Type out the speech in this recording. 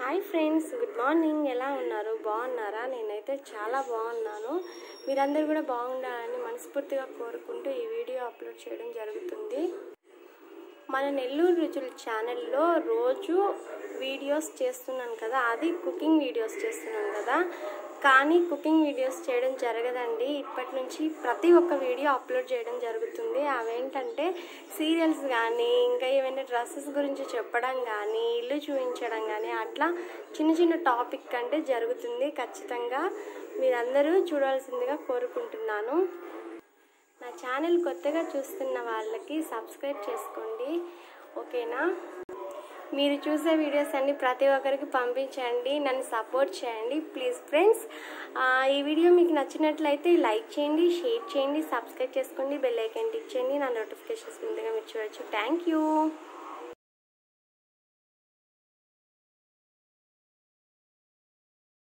hi friends good morning ఎలా ఉన్నారు బాగున్నారా నేనైతే చాలా బాగున్నాను మీరందరూ కూడా బాగుండాలని మనస్ఫూర్తిగా కోరుకుంటూ ఈ వీడియో అప్లోడ్ చేయడం జరుగుతుంది మన నెల్లూరు రుచుల ఛానల్లో రోజు వీడియోస్ చేస్తున్నాను కదా అది కుకింగ్ వీడియోస్ చేస్తున్నాను కదా కానీ కుకింగ్ వీడియోస్ చేయడం జరగదండి ఇప్పటి నుంచి ప్రతి ఒక్క వీడియో అప్లోడ్ చేయడం జరుగుతుంది అవేంటంటే సీరియల్స్ కానీ ఇంకా ఏమైనా డ్రెస్సెస్ గురించి చెప్పడం కానీ ఇల్లు చూపించడం కానీ అట్లా చిన్న చిన్న టాపిక్ అంటే జరుగుతుంది ఖచ్చితంగా మీరందరూ చూడాల్సిందిగా కోరుకుంటున్నాను నా ఛానల్ కొత్తగా చూస్తున్న వాళ్ళకి సబ్స్క్రైబ్ చేసుకోండి ఓకేనా మీరు చూసే వీడియోస్ అన్ని ప్రతి ఒక్కరికి పంపించండి నన్ను సపోర్ట్ చేయండి ప్లీజ్ ఫ్రెండ్స్ ఈ వీడియో మీకు నచ్చినట్లయితే లైక్ చేయండి షేర్ చేయండి సబ్స్క్రైబ్ చేసుకోండి బెల్ ఐకాన్ టిక్ చేయండి నా నోటిఫికేషన్స్ ముందుగా మీరు చూడొచ్చు థ్యాంక్ యూ